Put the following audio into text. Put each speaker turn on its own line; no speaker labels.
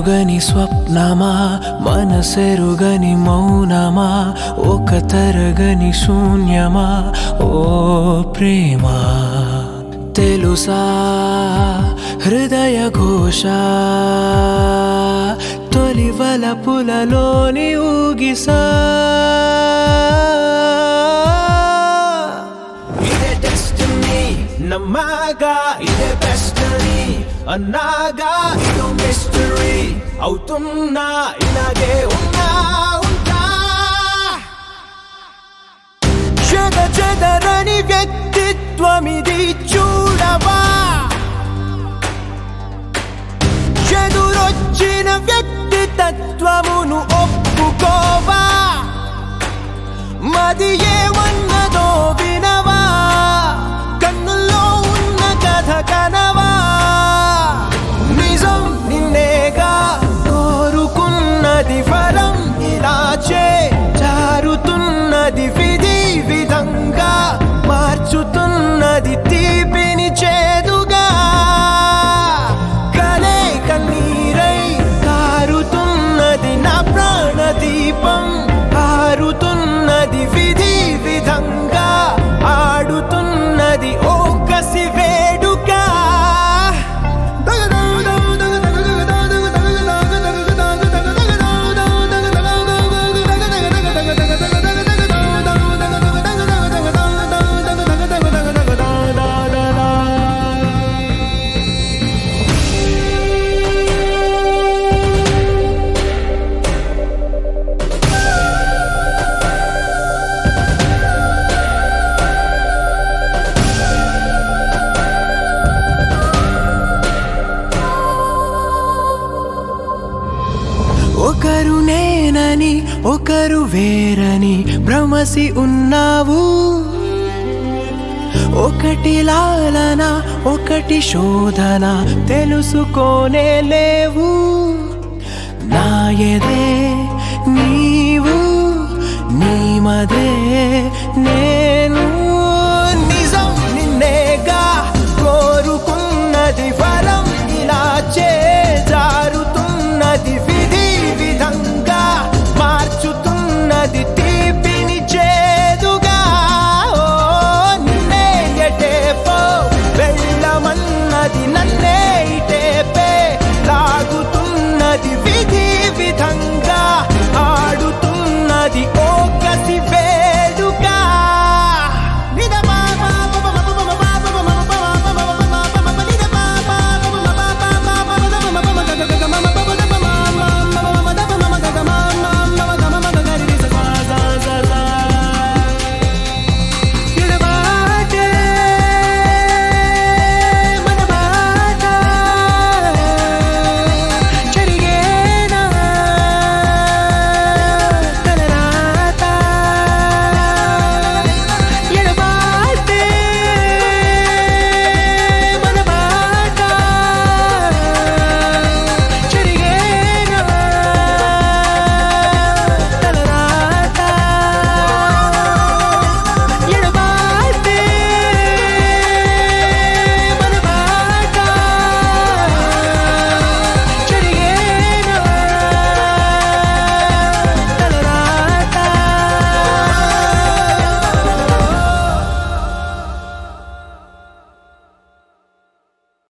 ఎరుగని స్వప్నమా మనసెరుగని మౌనమా ఒక తరగని శూన్యమా ఓ ప్రేమా తెలుసా హృదయ ఘోష తొలి వలపులలోని ఊగిసా ఇదే డెస్టినీ నమ్మాగా ఇదే బెస్టరీ అన్నాగా ఇదో మిస్టరీ అవుతున్నా ఇలాగే ఉన్నా ఉంటా చెద చెదరని వ్యక్తిత్వమిది చూడవా చెదురొచ్చిన వ్యక్తి తత్వమును ఒప్పుకోవా మది ఏమన్నదో వినవా కన్నుల్లో ఉన్న కథ కనవా నిజం నిన్నేగా కోరుకున్నది ఫలం ఇలా చే జారుతున్నది విధి విధంగా మార్చుతున్నది తీపిని చేదుగా కలే కన్నీరై కారుతున్నది నా ప్రాణదీపం ఆరుతున్నది విధి విధంగా ఆడుతున్నది ఓ కసి వేడుక ఒకరు నేనని ఒకరు వేరని భ్రమసి ఉన్నావు ఒకటి లాలన ఒకటి శోధన తెలుసుకోనే లేవు నా ఎదే